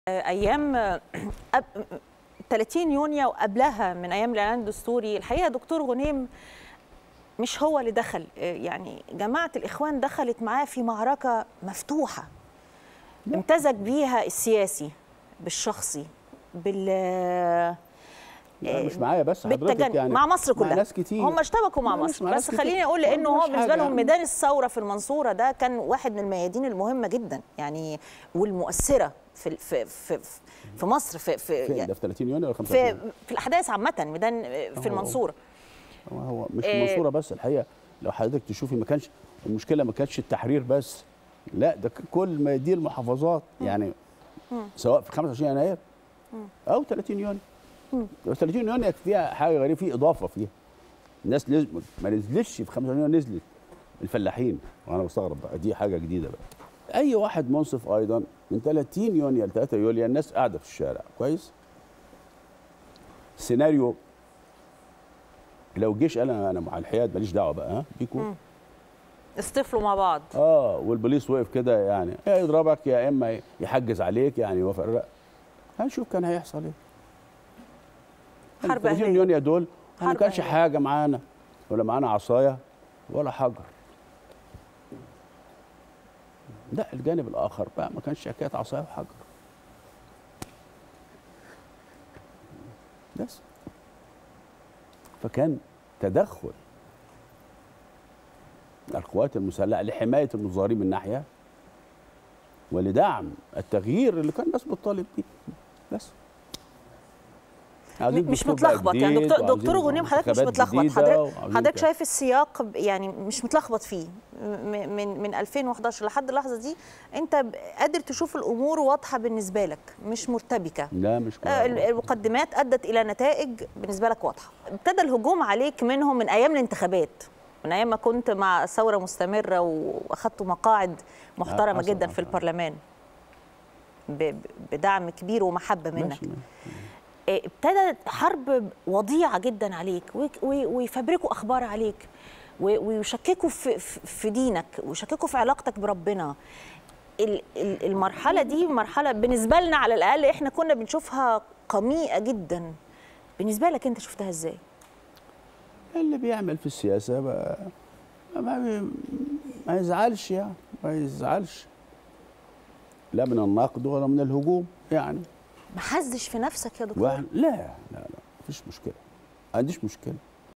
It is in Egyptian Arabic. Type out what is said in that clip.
ايام أب 30 يونيو وقبلها من ايام الاعلان الدستوري الحقيقه دكتور غنيم مش هو اللي دخل يعني جماعه الاخوان دخلت معاه في معركه مفتوحه امتزج بيها السياسي بالشخصي بال لا مش معايا بس حضرتك بالتجنب يعني مع مصر كلها مع ناس كتير هم اشتبكوا مع لا، مش مصر مع بس ناس كتير. خليني اقول ما لانه هو قلناش بالنسبه حاجة لهم يعني. ميدان الثوره في المنصوره ده كان واحد من الميادين المهمه جدا يعني والمؤثره في في في, في مصر في في فين يعني ده في 30 يونيو ولا 35 في في الاحداث عامه ميدان في هو- المنصوره هو هو مش إيه. المنصوره بس الحقيقه لو حضرتك تشوفي ما كانش المشكله ما كانتش التحرير بس لا ده ك- كل ما دي المحافظات يعني سواء في 25 يناير او 30 يونيو 30 يونيو فيها حاجه غريبه في اضافه فيها الناس لز... ما نزلتش في 25 يونيو نزلت الفلاحين وانا بستغرب بقى دي حاجه جديده بقى اي واحد منصف ايضا من 30 يونيو ل 3 يوليو الناس قاعده في الشارع كويس سيناريو لو الجيش قال انا انا مع الحياد ماليش دعوه بقى ها بيكون اصطفلوا مع بعض اه والبوليس وقف كده يعني يا يضربك يا اما يحجز عليك يعني يوافق لا هنشوف كان هيحصل ايه حرب 30 أهلية. يونيو دول ما حرب كانش أهلية. حاجه معانا ولا معانا عصايه ولا حجر لا الجانب الاخر بقى ما كانش حكايه عصايه وحجر بس فكان تدخل القوات المسلحه لحمايه المظاهرين من ناحيه ولدعم التغيير اللي كان الناس بتطالب بيه بس عايزين مش دستور بقى متلخبط يعني جديد دكتور وعاوزين دكتور غنيم حضرتك مش انتخابات متلخبط جديدة حضرتك وعاوزين حضرتك كده. شايف السياق ب- يعني مش متلخبط فيه م- من من 2011 لحد اللحظه دي انت ب- قادر تشوف الامور واضحه بالنسبه لك مش مرتبكه لا مش آه، كده. المقدمات ادت الى نتائج بالنسبه لك واضحه ابتدى الهجوم عليك منهم من ايام الانتخابات من ايام ما كنت مع ثوره مستمره واخدت مقاعد محترمه حصل، جدا في حصل. البرلمان ب- ب- بدعم كبير ومحبه منك ماشي، ماشي. إيه، ابتدت حرب وضيعه جدا عليك ويك- وي- ويفبركوا اخبار عليك و- ويشككوا في في- في دينك ويشككوا في علاقتك بربنا ال- ال- المرحله دي مرحله بالنسبه لنا على الاقل احنا كنا بنشوفها قميئه جدا بالنسبه لك انت شفتها ازاي اللي بيعمل في السياسه بقى ما, بي- ما يزعلش يعني ما يزعلش لا من النقد ولا من الهجوم يعني ما حزش في نفسك يا دكتور واحد لا لا لا مفيش مشكله ما عنديش مشكله